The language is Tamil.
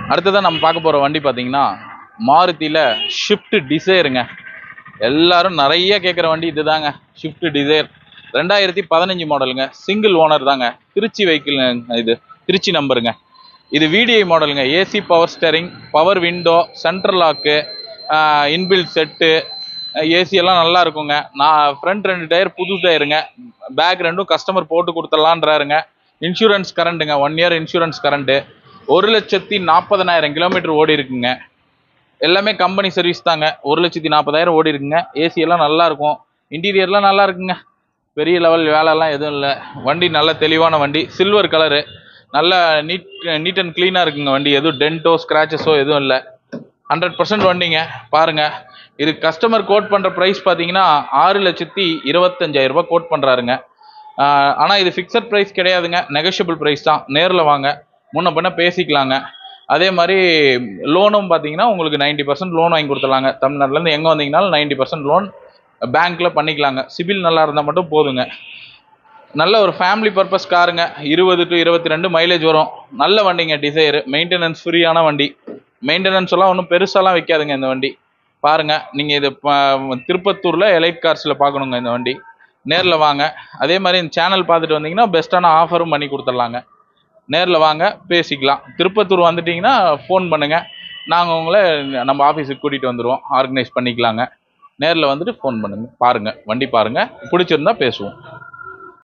அடுத்ததான் நம்ம பார்க்க போகிற வண்டி பார்த்தீங்கன்னா மாருதியில் ஷிஃப்ட் டிசைருங்க எல்லாரும் நிறைய கேட்குற வண்டி இதுதாங்க ஷிஃப்ட் டிசைர் ரெண்டாயிரத்தி பதினஞ்சு மாடலுங்க சிங்கிள் ஓனர் தாங்க திருச்சி வெஹிக்கிள் இது திருச்சி நம்பருங்க இது விடிஐ மாடலுங்க AC power steering power window central lock inbuilt set AC எல்லாம் நல்லா இருக்குங்க நான் ஃப்ரண்ட் ரெண்டு டயர் புது டயருங்க பேக் ரெண்டும் கஸ்டமர் போட்டு கொடுத்துடலான்றாருங்க இன்சூரன்ஸ் கரண்ட்டுங்க ஒன் இயர் இன்சூரன்ஸ் கரண்ட்டு ஒரு லட்சத்தி நாற்பதனாயிரம் கிலோமீட்டர் ஓடி இருக்குங்க எல்லாமே கம்பெனி சர்வீஸ் தாங்க ஒரு லட்சத்தி நாற்பதாயிரம் ஓடி இருக்குங்க ஏசி எல்லாம் நல்லா இருக்கும் இன்டீரியர்லாம் நல்லா இருக்குங்க பெரிய லெவல் வேலைலாம் எதுவும் இல்லை வண்டி நல்ல தெளிவான வண்டி சில்வர் கலரு நல்ல நீட் நீட் அண்ட் க்ளீனாக இருக்குங்க வண்டி எதுவும் டென்ட்டோ ஸ்க்ராச்சஸோ எதுவும் இல்லை ஹண்ட்ரட் பர்சன்ட் வண்டிங்க பாருங்க இது கஸ்டமர் கோட் பண்ணுற ப்ரைஸ் பார்த்தீங்கன்னா ஆறு லட்சத்தி இருபத்தஞ்சாயிரம் ரூபாய் கோட் பண்ணுறாருங்க ஆனால் இது ஃபிக்ஸட் ப்ரைஸ் கிடையாதுங்க நெகஷியபிள் ப்ரைஸ் தான் நேரில் வாங்க முன்ன பின்ன பேசிக்கலாங்க அதே மாதிரி லோனும் பார்த்தீங்கன்னா உங்களுக்கு நைன்டி பர்சன்ட் லோன் வாங்கி கொடுத்துடலாங்க தமிழ்நாட்டிலேருந்து எங்கே வந்தீங்கனாலும் நைன்டி பர்சன்ட் லோன் பேங்க்கில் பண்ணிக்கலாங்க சிபில் நல்லா இருந்தால் மட்டும் போதுங்க நல்ல ஒரு ஃபேமிலி பர்பஸ் காருங்க இருபது டு இருபத்தி ரெண்டு மைலேஜ் வரும் நல்ல வண்டிங்க டிசைரு மெயின்டெனன்ஸ் ஃப்ரீயான வண்டி மெயின்டெனன்ஸ் எல்லாம் ஒன்றும் பெருசாலாம் வைக்காதுங்க இந்த வண்டி பாருங்க நீங்கள் இது ப- திருப்பத்தூரில் எலைட் கார்ஸில் பார்க்கணுங்க இந்த வண்டி நேரில் வாங்க அதே மாதிரி இந்த சேனல் பார்த்துட்டு வந்தீங்கன்னா பெஸ்ட்டான ஆஃபரும் பண்ணி கொடுத்துடலாங்க நேரில் வாங்க பேசிக்கலாம் திருப்பத்தூர் வந்துட்டீங்கன்னா ஃபோன் பண்ணுங்க நாங்கள் உங்களை நம்ம ஆஃபீஸுக்கு கூட்டிகிட்டு வந்துடுவோம் ஆர்கனைஸ் பண்ணிக்கலாங்க நேரில் வந்துட்டு ஃபோன் பண்ணுங்க பாருங்க வண்டி பாருங்க பிடிச்சிருந்தா பேசுவோம்